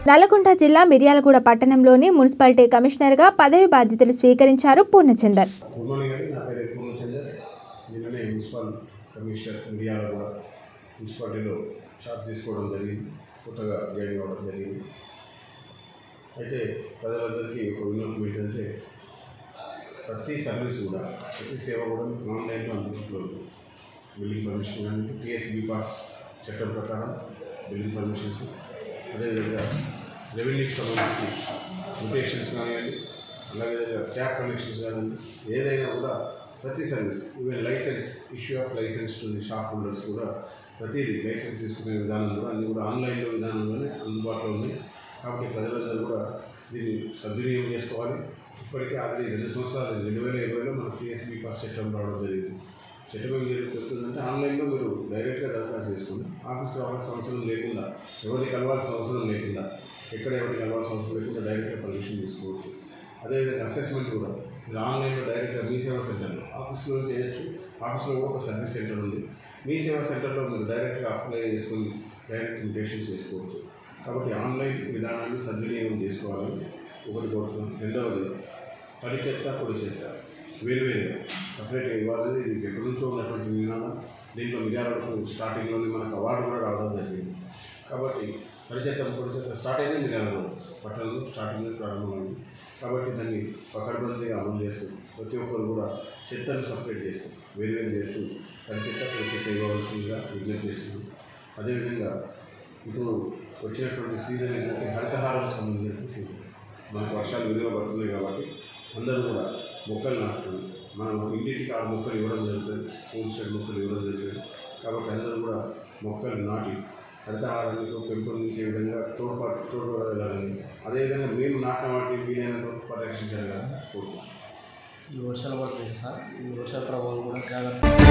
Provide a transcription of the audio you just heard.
నల్గొండ జిల్లా మిర్యాలగూడ పట్టణంలోని మున్సిపాలిటీ కమిషనర్గా పదవి బాధ్యతలు స్వీకరించారు పూర్ణచందర్ గుడ్ మార్నింగ్ అండి నా పేరు పూర్ణచందర్ నిన్ననే మున్సిపల్ కమిషనర్ ఇండియాలో కూడా మున్సిపాలిటీలో చార్జ్ తీసుకోవడం జరిగింది కొత్తగా జాయిన్ అవ్వడం జరిగింది అయితే ప్రజలందరికీ ఒక విన్నపం ఏంటంటే ప్రతి సర్వీస్ కూడా ప్రతి సేవ కూడా మీకు ఆన్లైన్లో అందుబాటులో ఉంది బిల్డింగ్ పర్మిషన్ కానీ టీఎస్బీ పాస్ చట్టం ప్రకారం బిల్డింగ్ పర్మిషన్స్ అదేవిధంగా రెవెన్యూకి సంబంధించి మ్యూటేషన్స్ కానివ్వండి అలాగే ట్యాప్ కనెక్షన్స్ కానివ్వండి ఏదైనా కూడా ప్రతి service even licence issue of licence to shop holders కూడా ప్రతిదీ లైసెన్స్ తీసుకునే విధానం కూడా అన్నీ కూడా ఆన్లైన్లో విధానంలోనే అందుబాటులో ఉన్నాయి కాబట్టి ప్రజలందరూ కూడా దీన్ని సద్వినియోగం చేసుకోవాలి ఇప్పటికే ఆల్రెడీ రెండు సంవత్సరాలు రెండు వేల ఇరవైలో మన టీఎస్బీ పాస్ చట్టం రావడం జరిగింది చట్టం ఏం జరుగుతుందంటే ఆన్లైన్లో మీరు డైరెక్ట్గా దరఖాస్తు చేసుకోండి ఆఫీస్కి రావాల్సిన అవసరం లేకుండా ఎవరిని కలవాల్సిన అవసరం లేకుండా ఎక్కడ ఎవరిని కలవాల్సిన అవసరం లేకుండా డైరెక్ట్గా పర్మిషన్ తీసుకోవచ్చు అదేవిధంగా అసెస్మెంట్ కూడా మీరు ఆన్లైన్లో డైరెక్ట్గా మీ సేవా సెంటర్లో ఆఫీస్లో చేయొచ్చు ఆఫీస్లో కూడా ఒక సర్వీస్ సెంటర్ ఉంది మీ సేవా సెంటర్లో మీరు డైరెక్ట్గా అప్లై చేసుకొని డైరెక్ట్ ఇన్విటేషన్ చేసుకోవచ్చు కాబట్టి ఆన్లైన్ విధానాన్ని సద్వినియోగం చేసుకోవాలని ఒకటి కోరుతున్నాను రెండవది తడి చెత్త పొడి చెత్త వేరు వేరుగా సపరేట్గా ఇవ్వాలని ఇది ఎక్కడి నుంచో ఉన్నటువంటి నినాదం దీంట్లో మిర్యాలకు స్టార్టింగ్లోనే మనకు అవార్డు కూడా రావడం జరిగింది కాబట్టి తడి చెత్త పొడి చెత్త స్టార్ట్ అయింది మిర్యాలలో పట్టణంలో స్టార్టింగ్లో ప్రారంభమైంది కాబట్టి దాన్ని పకడ్బందీగా అమలు చేస్తూ ప్రతి ఒక్కరు కూడా చెత్తను సపరేట్ చేస్తూ వేరు వేరు చేస్తూ తడి చెత్త పొడి చెత్త ఇవ్వవలసిందిగా విజ్ఞప్తి చేస్తున్నాం అదేవిధంగా ఇప్పుడు వచ్చినటువంటి సీజన్ ఏంటంటే హరితహారం సంబంధించిన సీజన్ మనకు వర్షాలు విలువ పడుతున్నాయి కాబట్టి అందరూ కూడా మొక్కలు నాటుతుంది మనం ఇంటింటికి ఆరు మొక్కలు ఇవ్వడం జరుగుతుంది పూల్ స్టెడ్ మొక్కలు ఇవ్వడం జరుగుతుంది కాబట్టి అందరూ కూడా మొక్కలు నాటి హరితహారాన్ని పెంపొందించే విధంగా తోడ్పాటు తోడ్పడాలని అదేవిధంగా మేము నాటిన వాటిని వీలైనంత పరిరక్షించాలని కోరుకుంటున్నాం ఈ వర్షాలు పడుతుంది సార్ ఈ వర్షాల ప్రభావం కూడా జాగ్రత్త